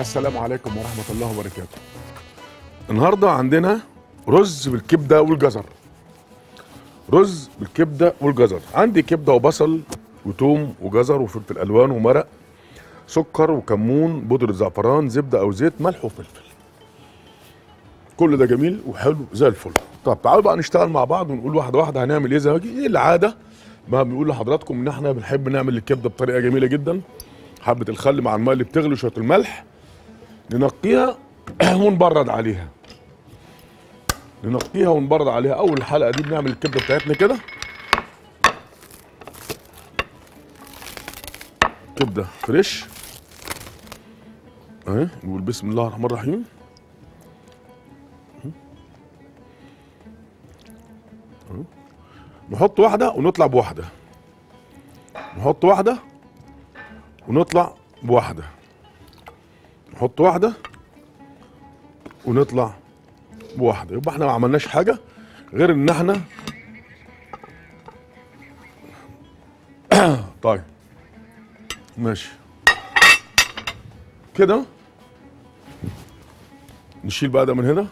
السلام عليكم ورحمة الله وبركاته النهاردة عندنا رز بالكبدة والجزر رز بالكبدة والجزر عندي كبدة وبصل وتوم وجزر وفلفل ألوان ومرق سكر وكمون بودرة زعفران زبدة أو زيت ملح وفلفل كل ده جميل وحلو زي الفل طب تعالوا بقى نشتغل مع بعض ونقول واحدة واحدة هنعمل ايه زي ما ايه العادة ما بنقول لحضراتكم ان احنا بنحب نعمل الكبدة بطريقة جميلة جدا حبة الخل مع الماء اللي بتغلي شوية الملح ننقيها ونبرد عليها ننقيها ونبرد عليها اول الحلقه دي بنعمل الكبده بتاعتنا كده كبده فريش اهي نقول بسم الله الرحمن الرحيم أهو. نحط واحده ونطلع بواحده نحط واحده ونطلع بواحده نحط واحده ونطلع بواحده يبقى احنا ما عملناش حاجه غير ان احنا طيب ماشي كده نشيل بقى ده من هنا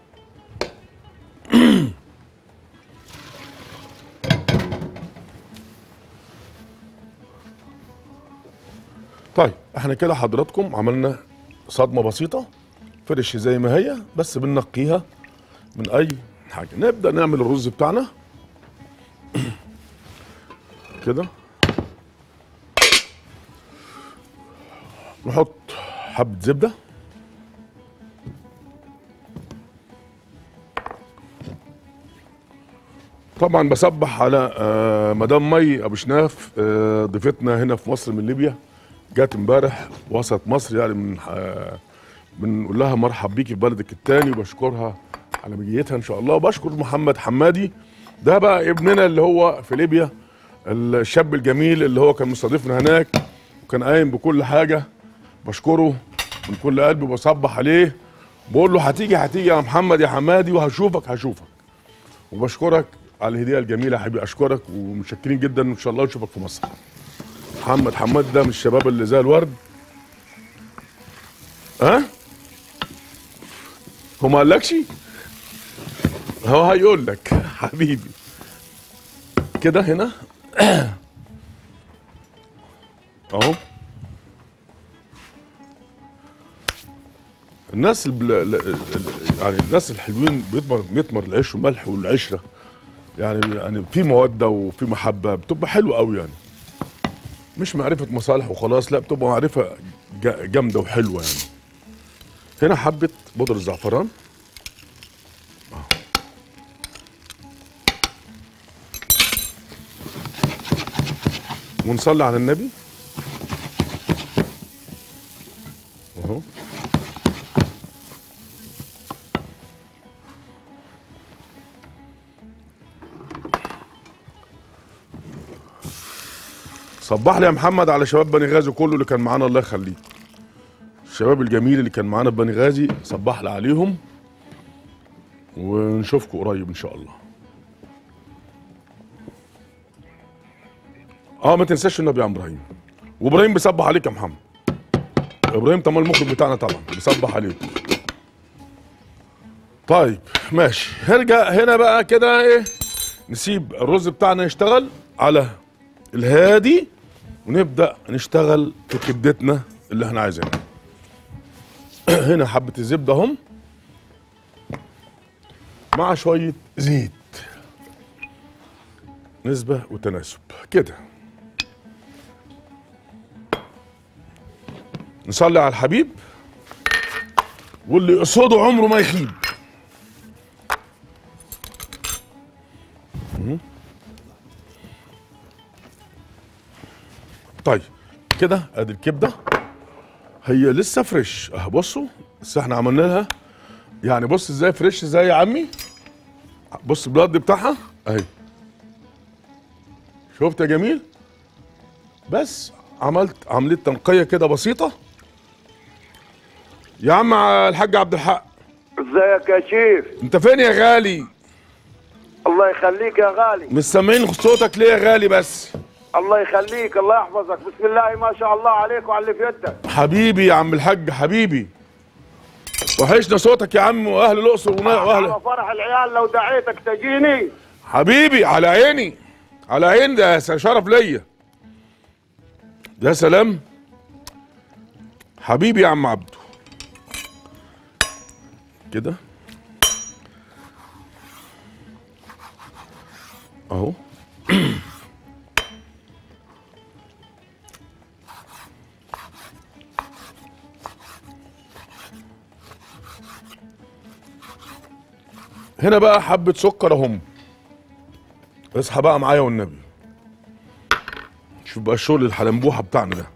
طيب احنا كده حضراتكم عملنا صدمه بسيطه فرش زي ما هي بس بننقيها من اي حاجه نبدا نعمل الرز بتاعنا كده نحط حبه زبده طبعا بصبح على آه، مدام مي ابو شناف آه، ضيفتنا هنا في مصر من ليبيا جات امبارح وسط مصر يعني من آه، بنقول لها مرحب بيكي في بلدك التاني وبشكرها على مجيتها ان شاء الله وبشكر محمد حمادي ده بقى ابننا اللي هو في ليبيا الشاب الجميل اللي هو كان مستضيفنا هناك وكان قايم بكل حاجه بشكره من كل قلبي وبصبح عليه بقول له هتيجي هتيجي يا محمد يا حمادي وهشوفك هشوفك وبشكرك على الهديه الجميله يا حبيبي اشكرك ومتشكرين جدا ان شاء الله نشوفك في مصر محمد حماد ده من الشباب اللي زي الورد ها هو ما قالكش هو هيقول لك حبيبي كده هنا اهو الناس البل... ال- ال- يعني الناس الحلوين بيطمر بيطمر العيش والملح والعشره يعني يعني في موده وفي محبه بتبقى حلوه قوي يعني مش معرفه مصالح وخلاص لا بتبقى معرفه جا- جامده وحلوه يعني هنا حبه بودره الزعفران أهو. ونصلي على النبي اهو صبح لي يا محمد على شباب بني غازي كله اللي كان معانا الله يخليه الشباب الجميل اللي كان معانا في بني غازي صبح لي عليهم ونشوفكم قريب ان شاء الله اه ما تنساش النبي يا عم ابراهيم وابراهيم بيصبح عليك يا محمد ابراهيم طبعا المخرج بتاعنا طبعا بيصبح عليك طيب ماشي هرجع هنا بقى كده ايه نسيب الرز بتاعنا يشتغل على الهادي ونبدا نشتغل في كبدتنا اللي احنا عايزينها هنا حبه الزبده اهم مع شويه زيت نسبه وتناسب كده نصلي على الحبيب واللي يقصده عمره ما يخيب مم. طيب كده ادي الكبده هي لسه فريش اه بصوا بس احنا عملنا لها يعني بص ازاي فريش ازاي يا عمي بص البلاد بتاعها اهي شفت يا جميل بس عملت عمليه تنقيه كده بسيطه يا عم الحاج عبد الحق ازيك يا شيف انت فين يا غالي الله يخليك يا غالي مش سامعين صوتك ليه يا غالي بس الله يخليك الله يحفظك بسم الله ما شاء الله عليك وعلى اللي في يدك حبيبي يا عم الحاج حبيبي وحشنا صوتك يا عم واهل الاقصر ونا- واهل على فرح العيال لو دعيتك تجيني حبيبي على عيني على عيني ده شرف ليا يا سلام حبيبي يا عم عبده كده اهو هنا بقى حبة سكر اهم اصحى بقى معايا والنبي شوف بقى الشغل الحلنبوحة بتاعنا ده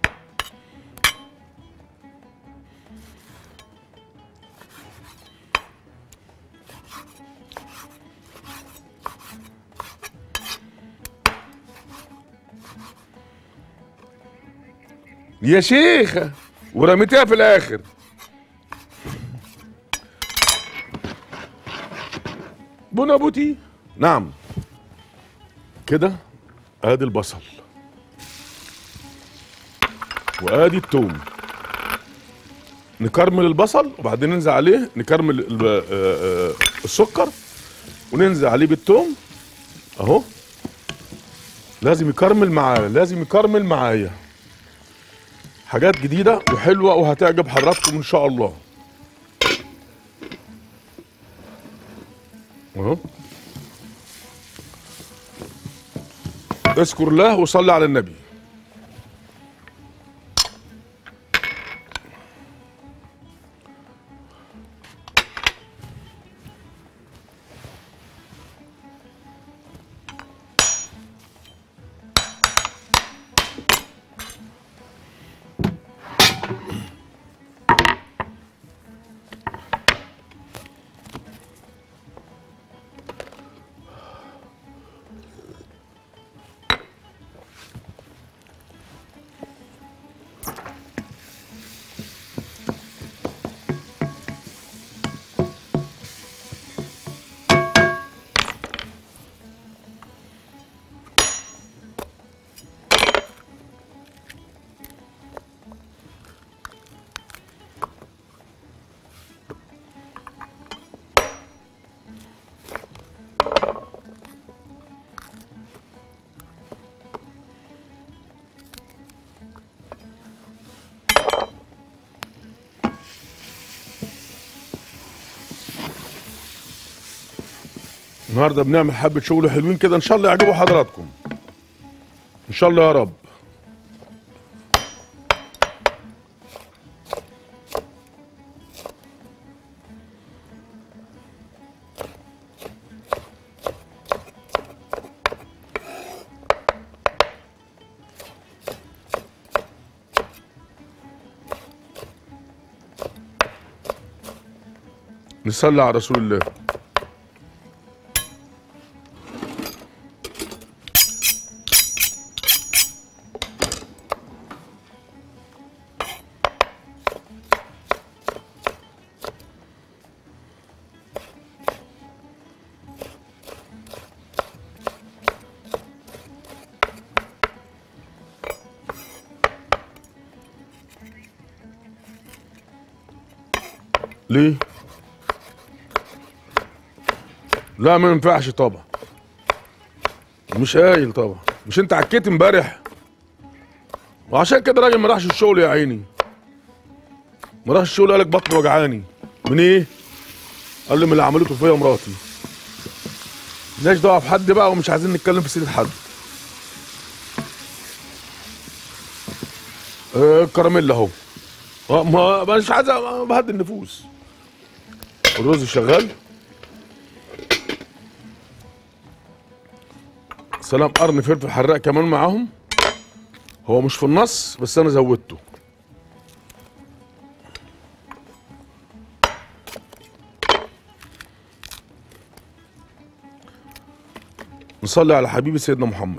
يا شيخة ورميتها في الاخر بونابوتي نعم كده ادي البصل وادي التوم نكرمل البصل وبعدين ننزل عليه نكرمل ال- آه، آه، السكر وننزل عليه بالتوم اهو لازم يكرمل معايا لازم يكرمل معايا حاجات جديدة وحلوة وهتعجب حضراتكم ان شاء الله اهو اذكر الله وصلي على النبي النهارده بنعمل حبه شغل حلوين كده ان شاء الله يعجبوا حضراتكم ان شاء الله يا رب نصلي على رسول الله ليه؟ لا ما ينفعش طبعا مش قايل طبعا مش انت عكيت امبارح وعشان كده الراجل ما راحش الشغل يا عيني ما راحش الشغل قالك بطني وجعاني من ايه؟ قال لي من اللي عملته فيا مراتي مالناش دعوه بحد بقى ومش عايزين نتكلم في سيره حد آه، الكراميل اهو آه، ما ما- مش عايز أ- بهدي النفوس الرز شغال سلام قرن فلفل حراق كمان معاهم هو مش في النص بس انا زودته نصلي على حبيبي سيدنا محمد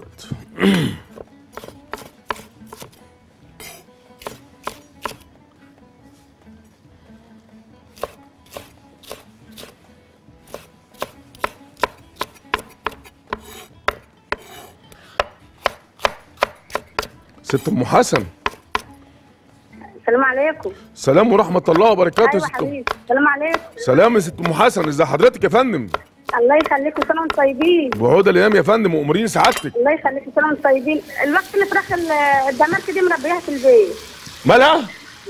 ست ام حسن السلام عليكم سلام ورحمه الله وبركاته يا ايوه ست أم- حبيبي السلام عليكم سلام يا ست ام حسن ازي حضرتك يا فندم الله يخليكم سنه وانتم طيبين وعود الايام يا فندم وامورين سعادتك الله يخليكم سنه وانتم طيبين الوقت اللي فراخ ال- الدمارك دي مربيها في البيت مالها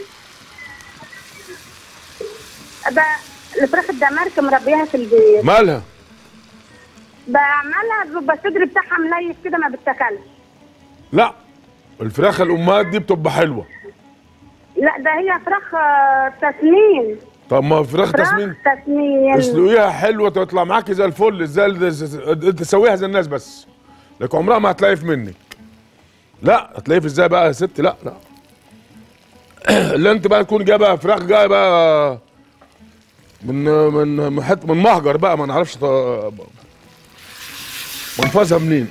ده الفراخ الدمارك مربيها في البيت مالها بعملها بيبقى الصدر بتاعها مليس كده ما بتاكلش لا الفراخ الامهات دي بتبقى حلوه لا ده هي فراخ آه، تسمين طب ما فراخ فراخ تسمين تسمين تسلقيها حلوه تطلع معاكي زي الفل ازاي انت تسويها زي الناس بس لكن عمرها ما هتلاقي في منك لا هتلاقي في ازاي بقى يا ست لا لا اللي انت بقى تكون جايبه فراخ جايبه من من من حته من مهجر بقى ما نعرفش ط- منفذها منين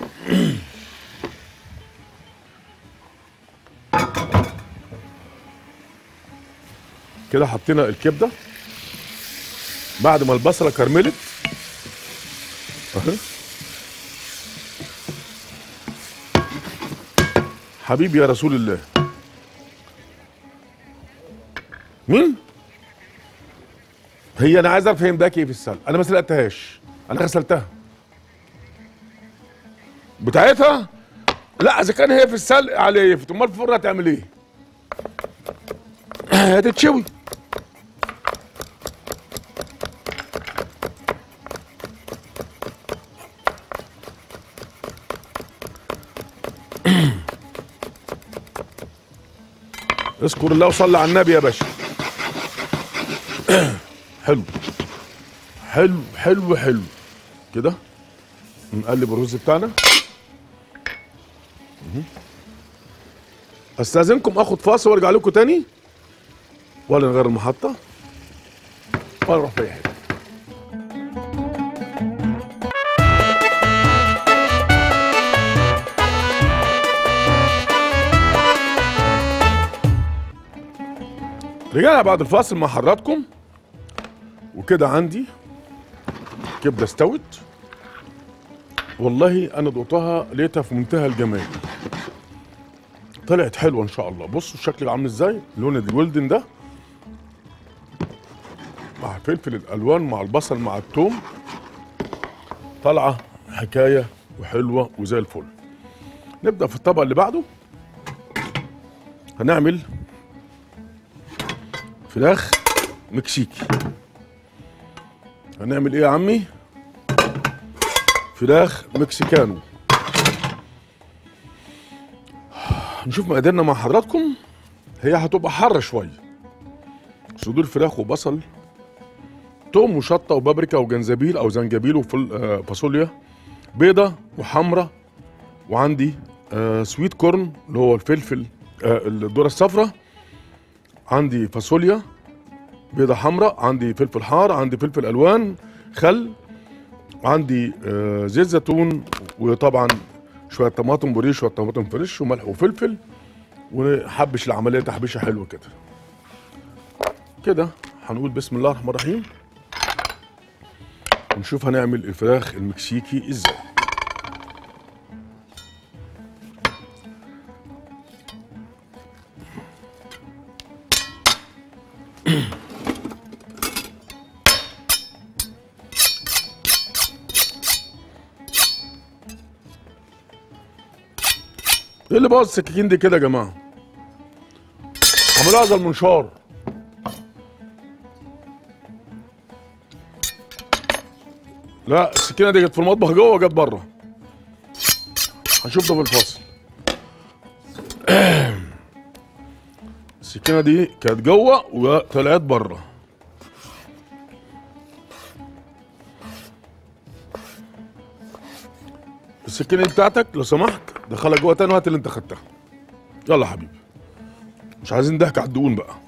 كده حطينا الكبده بعد ما البصله كرملت اهي حبيبي يا رسول الله مين هي انا عايز اعرف هي مضايقه ايه في السلق انا ما سلقتهاش انا غسلتها بتاعتها لا اذا كان هي في السلق عليه امال في الفرن هتعمل ايه هتتشوي اذكر الله وصلي على النبي يا باشا حلو حلو حلو حلو كده نقلب الرز بتاعنا مهم. استاذنكم اخد فاصل وارجع لكم تاني ولا نغير المحطه ولا نروح في اي حته رجعنا بعد الفاصل مع حضراتكم وكده عندي كبده استوت والله انا دقتها لقيتها في منتهى الجمال طلعت حلوه ان شاء الله بصوا الشكل عامل ازاي لون الولدن ده مع فلفل الالوان مع البصل مع الثوم طالعه حكايه وحلوه وزي الفل نبدا في الطبق اللي بعده هنعمل فراخ مكسيكي هنعمل ايه يا عمي فراخ مكسيكانو نشوف مقاديرنا مع حضراتكم هي هتبقى حاره شويه صدور فراخ وبصل توم وشطه وبابريكا وجنزبيل او زنجبيل وفاصوليا بيضه وحمرة وعندي آه سويت كورن اللي هو الفلفل آه الذره الصفراء عندي فاصوليا بيضة حمراء عندي فلفل حار عندي فلفل الوان خل عندي آه زيت زيتون وطبعا شويه طماطم بوريه شويه طماطم فريش وملح وفلفل ونحبش العمليه تحبيشه حلوه كده كده هنقول بسم الله الرحمن الرحيم ونشوف هنعمل الفراخ المكسيكي ازاي ايه اللي بوظ السكاكين دي كده يا جماعه عملوها زي المنشار لا السكينه دي كانت في المطبخ جوه وجت بره هنشوف ده في الفاصل السكينه دي كانت جوه وطلعت بره السكينه دي بتاعتك لو سمحت دخلها جوه تاني وهات اللي انت خدتها يلا يا حبيبي مش عايزين ضحك على الدقون بقى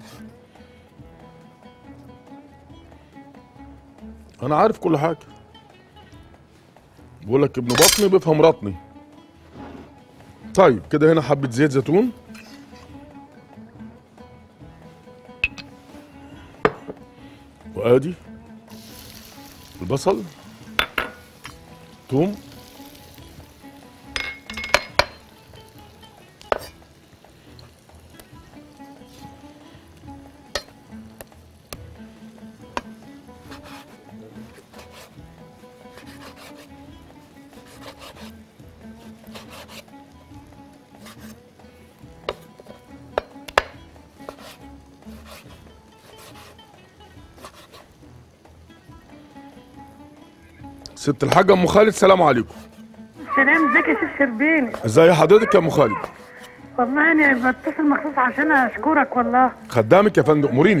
انا عارف كل حاجه بقول لك ابن بطني بيفهم رطني طيب كده هنا حبه زيت زيتون وادي البصل توم ست الحاجه ام خالد سلام عليكم سلام ازيك يا شيخ شربيني ازي حضرتك يا ام خالد والله انا بتصل مخصوص عشان اشكرك والله خدامك يا فندم اموريني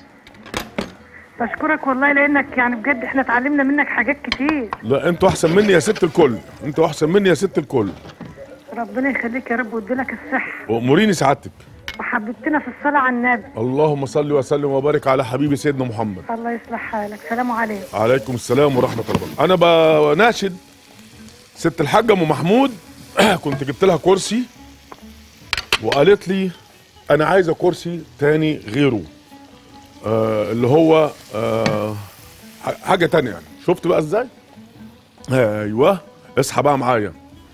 بشكرك والله لانك يعني بجد احنا اتعلمنا منك حاجات كتير لا انتوا احسن مني يا ست الكل انتوا احسن مني يا ست الكل ربنا يخليك يا رب ويديلك الصحه واموريني سعادتك وحببتنا في الصلاه على النبي اللهم صل وسلم وبارك على حبيبي سيدنا محمد الله يصلح حالك سلام عليكم عليكم السلام ورحمه الله انا بناشد ست الحاجه ام محمود كنت جبت لها كرسي وقالت لي انا عايزه كرسي تاني غيره آه اللي هو آه ح- حاجه تانية يعني شفت بقى ازاي ايوه اصحى بقى معايا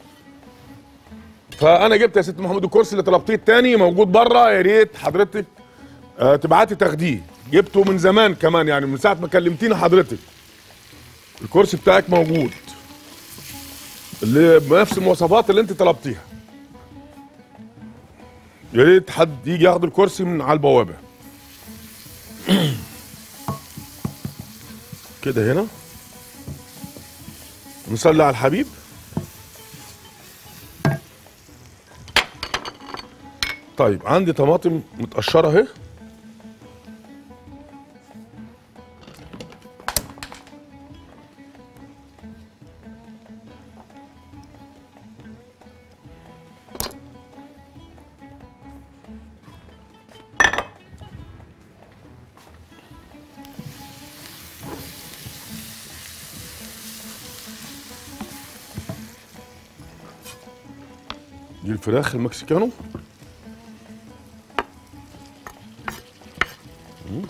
فانا جبت يا ست محمود الكرسي اللي طلبتيه التاني موجود بره يا ريت حضرتك آه تبعتي تاخديه جبته من زمان كمان يعني من ساعه ما كلمتيني حضرتك الكرسي بتاعك موجود اللي بنفس المواصفات اللي انت طلبتيها يا ريت حد يجي ياخد الكرسي من على البوابه كده هنا نصلي على الحبيب طيب عندي طماطم متقشره اهي دي الفراخ المكسيكانو مم.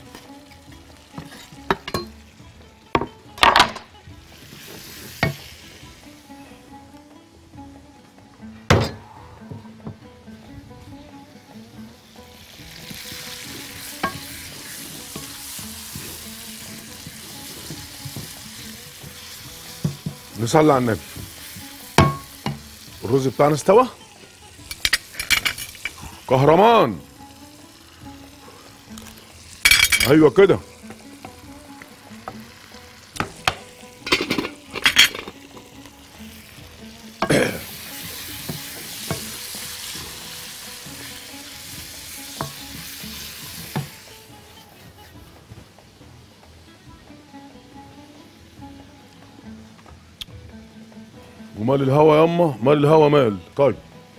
نصلي على النبي الرز بتاعنا استوى كهرمان ايوه كده ومال الهوا ياما مال الهوا مال طيب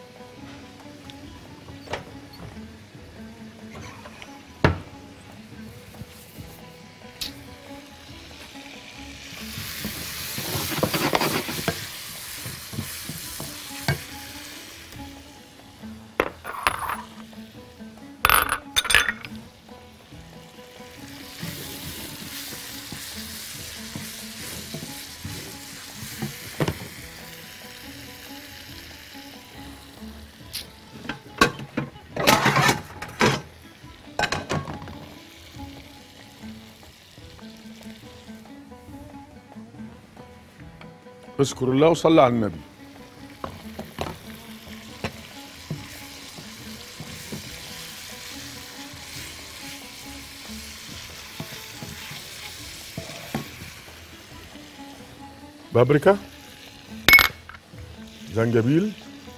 اذكر الله وصلي على النبي بابريكا زنجبيل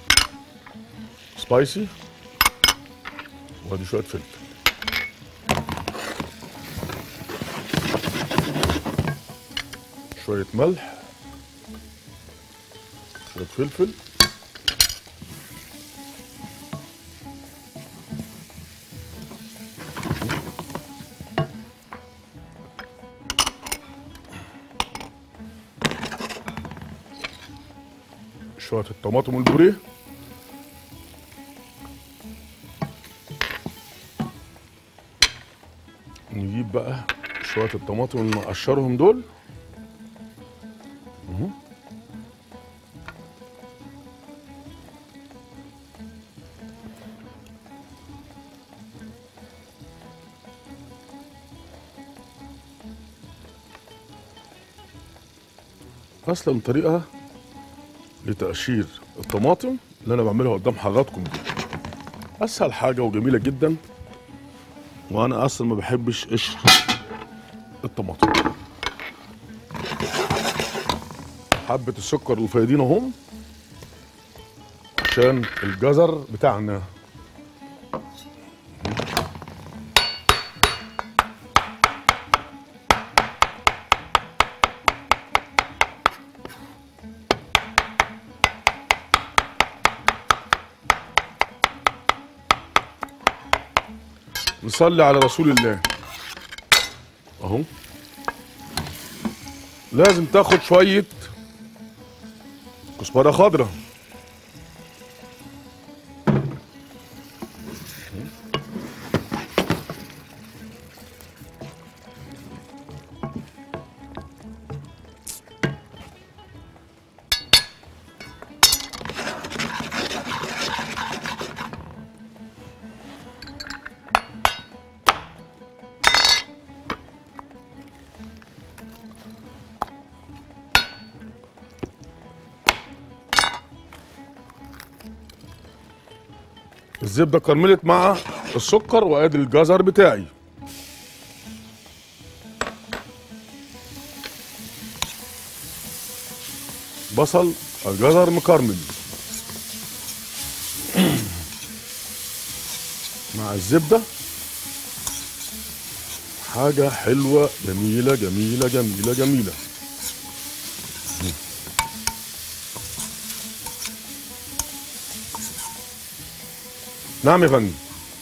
سبايسي وادي شويه فلفل شويه ملح شويه فلفل شويه الطماطم والبوريه نجيب بقى شويه الطماطم اللي نقشرهم دول مهم. اصلا طريقه لتقشير الطماطم اللي انا بعملها قدام حضراتكم دي اسهل حاجه وجميله جدا وانا اصلا ما بحبش قشر الطماطم حبه السكر الفايضين اهم عشان الجزر بتاعنا نصلي على رسول الله اهو لازم تاخد شويه كزبره خضراء الزبده كرملت مع السكر وادي الجزر بتاعي بصل الجزر مكرمل مع الزبده حاجه حلوه جميله جميله جميله جميله نعم يا فندم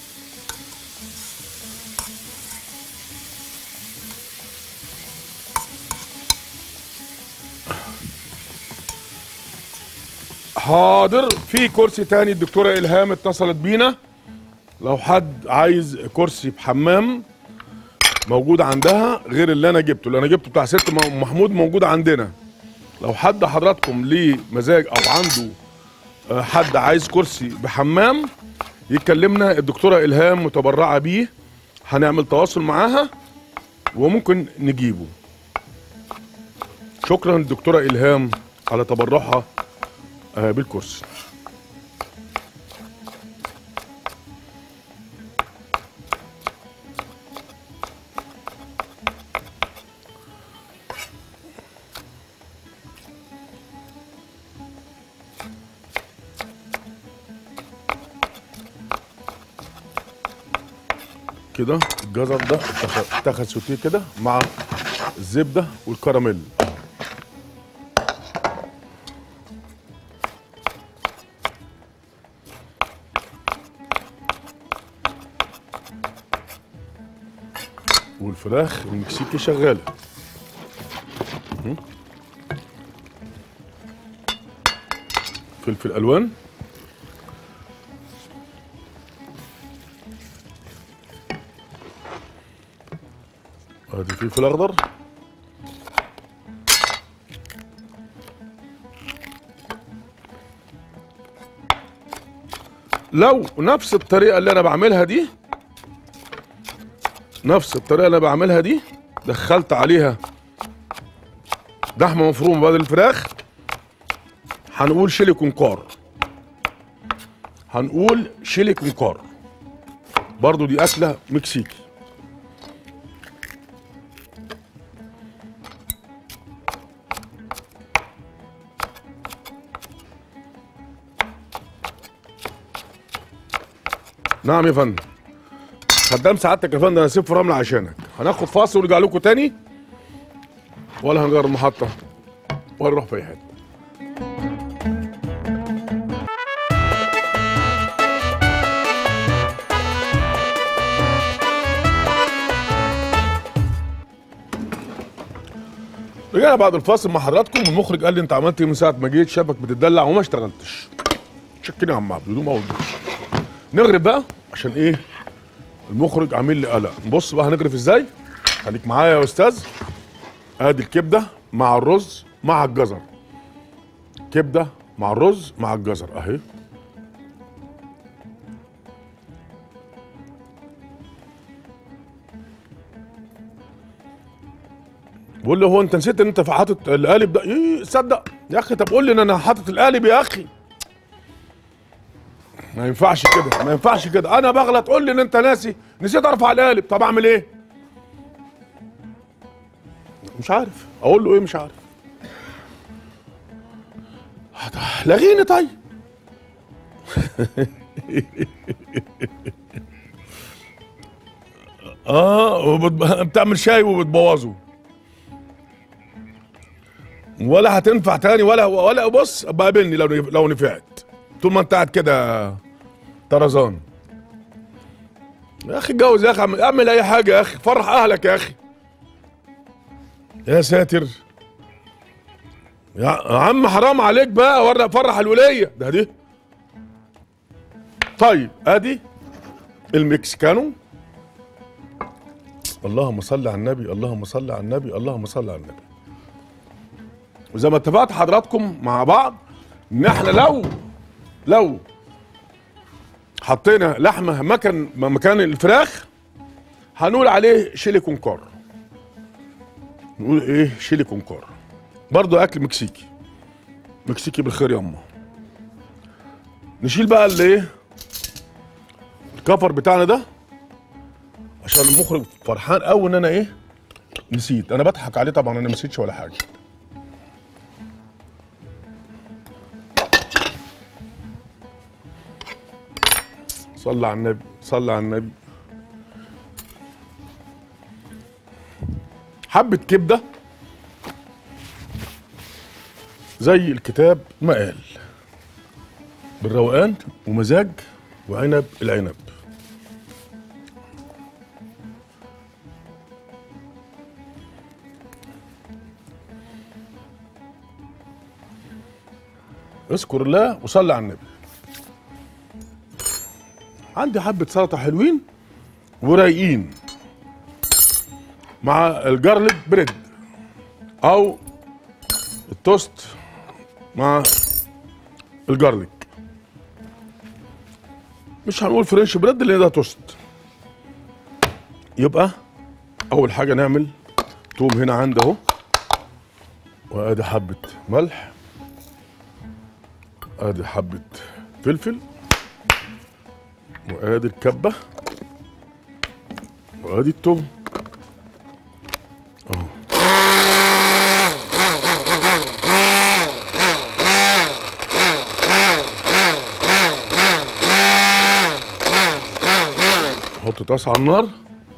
حاضر في كرسي تاني الدكتورة إلهام اتصلت بينا لو حد عايز كرسي بحمام موجود عندها غير اللي انا جبته اللي انا جبته بتاع ست م- محمود موجود عندنا لو حد حضراتكم ليه مزاج او عنده آه، حد عايز كرسي بحمام يكلمنا الدكتورة إلهام متبرعة بيه هنعمل تواصل معاها وممكن نجيبه شكرا للدكتورة إلهام على تبرعها آه، بالكرسي كده الجزر ده اتخ- اتاخد سوتيه كده مع الزبده والكراميل والفراخ المكسيكي شغاله مهم. فلفل الوان ادي فلفل اخضر لو نفس الطريقه اللي انا بعملها دي نفس الطريقه اللي انا بعملها دي دخلت عليها لحمه مفرومه بدل الفراخ هنقول شيلي كونكار هنقول شيلي كونكار برضو دي اكله مكسيكي نعم يا فندم خدام سعادتك يا فندم انا هسيب في رمل عشانك هناخد فاصل ونرجع لكم تاني ولا هنغير المحطة ولا نروح في أي حتة رجعنا بعد الفاصل مع حضراتكم المخرج قال لي انت عملت ايه من ساعه ما جيت شافك بتدلع وما اشتغلتش شكرا يا عم عبد بدون ما اقول نغرب بقى عشان ايه المخرج عامل لي قلق نبص بقى هنغرف ازاي خليك معايا يا استاذ ادي الكبده مع الرز مع الجزر كبده مع الرز مع الجزر اهي بقول له هو انت نسيت ان انت في حاطط القالب ده ايه صدق يا اخي طب قول لي ان انا حاطط القالب يا اخي ما ينفعش كده ما ينفعش كده انا بغلط قول لي ان انت ناسي نسيت ارفع القالب طب اعمل ايه مش عارف اقول له ايه مش عارف لغيني طيب اه وبت- بتعمل شاي وبتبوظه ولا هتنفع تاني ولا ولا بص بقابلني لو لو نفعت طول ما انت قاعد كده طرزان يا اخي اتجوز يا اخي اعمل- اعمل اي حاجه يا اخي فرح اهلك يا اخي يا ساتر يا يا عم حرام عليك بقى ورق فرح الوليه ده دي طيب ادي المكسيكانو اللهم صل على النبي اللهم صل على النبي اللهم صل على النبي وزي ما اتفقت حضراتكم مع بعض ان احنا لو لو حطينا لحمه مكان مكان الفراخ هنقول عليه شيلي كونكار نقول ايه شيلي كونكار برضو اكل مكسيكي مكسيكي بالخير ياما نشيل بقى اللي ايه الكفر بتاعنا ده عشان المخرج فرحان قوي ان انا ايه نسيت انا بضحك عليه طبعا انا نسيتش ولا حاجه صلى على النبي صلى على النبي حبة كبدة زي الكتاب ما قال بالروقان ومزاج وعنب العنب اذكر الله وصلي على النبي عندي حبة سلطة حلوين ورايقين مع الجارليك بريد او التوست مع الجارليك مش هنقول فرنش بريد لان ده توست يبقى اول حاجه نعمل توم هنا عندي اهو وادي حبه ملح ادي حبه فلفل وادي الكبه وادي التوم اهو حط طاسه على النار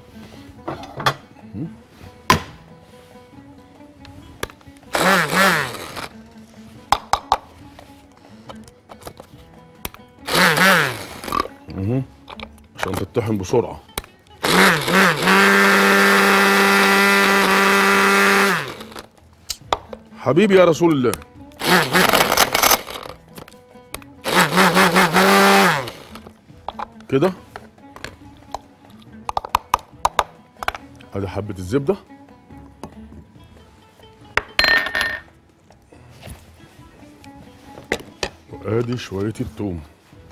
مهم. عشان تطحن بسرعه حبيبي يا رسول الله كده ادي حبة الزبدة وادي شوية التوم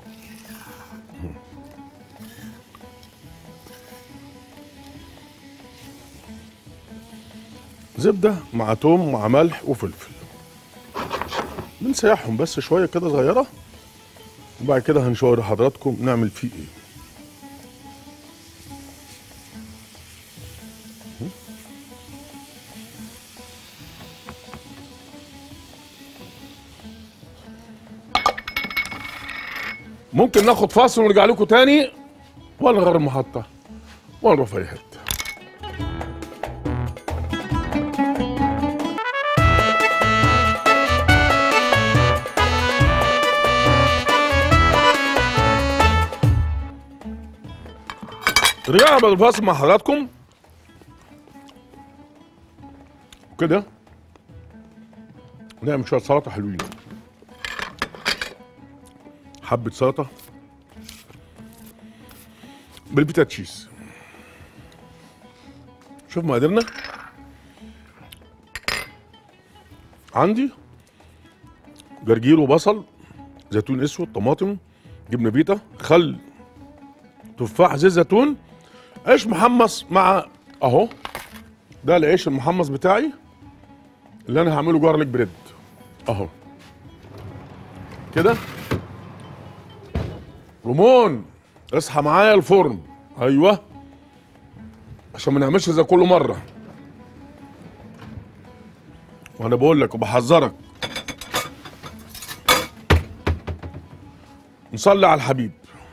زبدة مع توم مع ملح وفلفل بنسيحهم بس شوية كده صغيرة وبعد كده هنشاور حضراتكم نعمل فيه ايه ممكن ناخد فاصل ونرجع لكم تاني ولا نغير المحطة ولا نروح في أي حتة رجعنا بعد الفاصل مع حضراتكم كده نعمل شوية سلطة حلوين حبة سلطة بالبيتا تشيز شوف مقاديرنا عندي جرجير وبصل زيتون اسود طماطم جبنه بيتا خل تفاح زيت زيتون عيش محمص مع اهو ده العيش المحمص بتاعي اللي انا هعمله جارليك بريد اهو كده رمون اصحى معايا الفرن ايوه عشان ما نعملش زي كل مره وانا بقول لك وبحذرك نصلي على الحبيب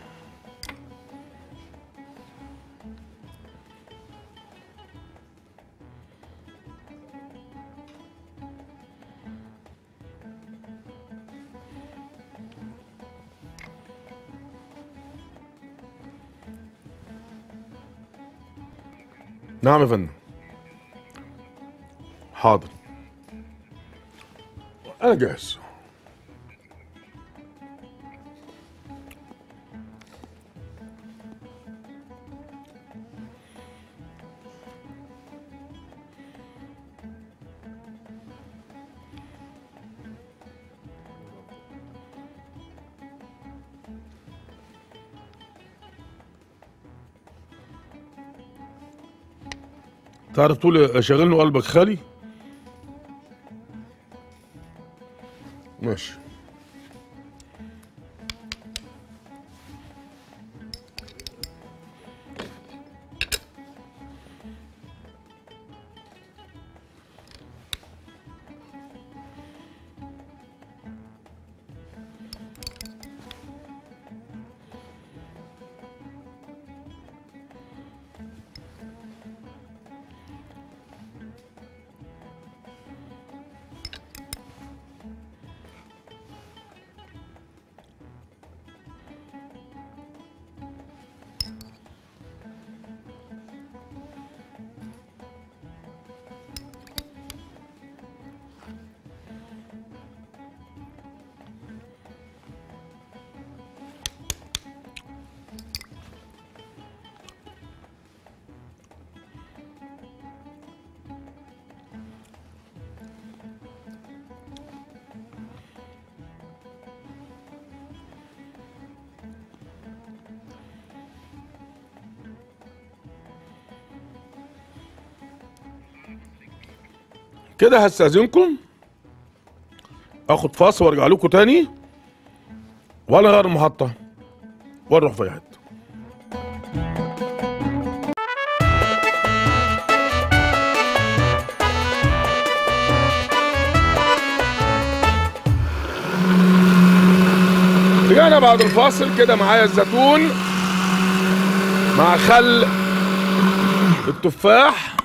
نعم يا فندم حاضر انا جاهز تعرف تقول شغلني قلبك خالي ماشي كده هستأذنكم اخد فاصل وارجع لكم تاني ولا غير المحطة ولا نروح في أي حتة رجعنا بعد الفاصل كده معايا الزيتون مع خل التفاح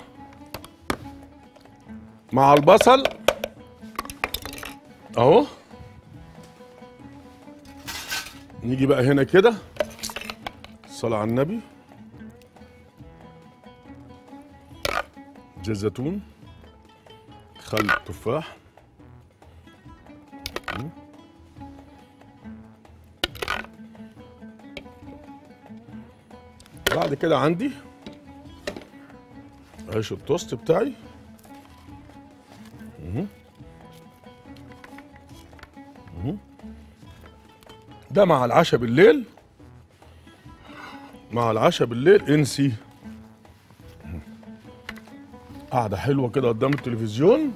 مع البصل اهو نيجي بقى هنا كده الصلاة على النبي زيت زيتون خل تفاح بعد كده عندي عيش التوست بتاعي ده مع العشاء بالليل مع العشاء بالليل انسي قعدة حلوة كده قدام التلفزيون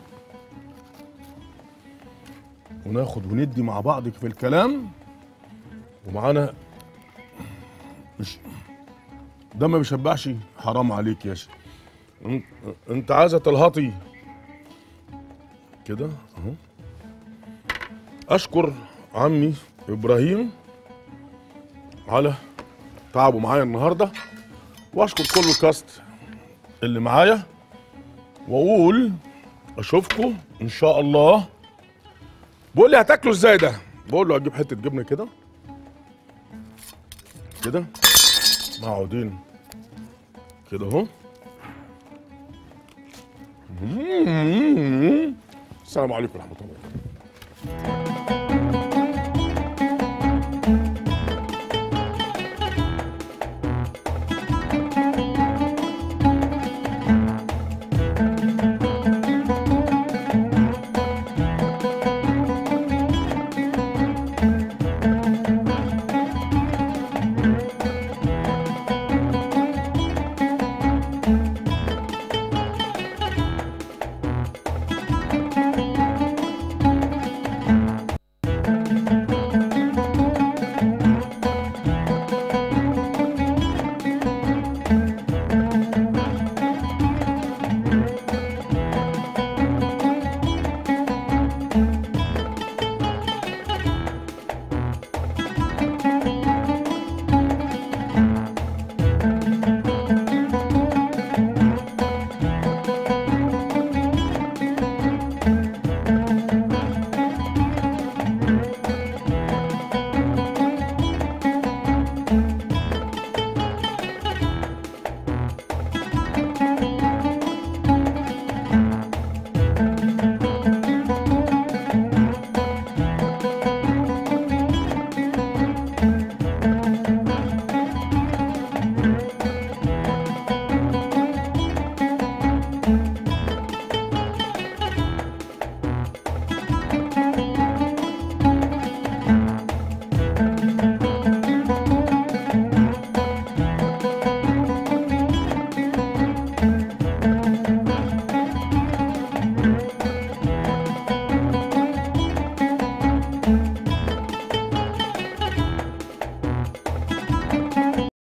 وناخد وندي مع بعض في الكلام ومعانا مش ده ما بيشبعش حرام عليك يا شيخ انت, انت عايزه تلهطي كده اهو اشكر عمي ابراهيم على تعبه معايا النهارده واشكر كل الكاست اللي معايا واقول اشوفكم ان شاء الله بقول لي هتاكلوا ازاي ده بقول له هجيب حته جبنه كده كده مع عودين كده اهو السلام عليكم ورحمه الله وبركاته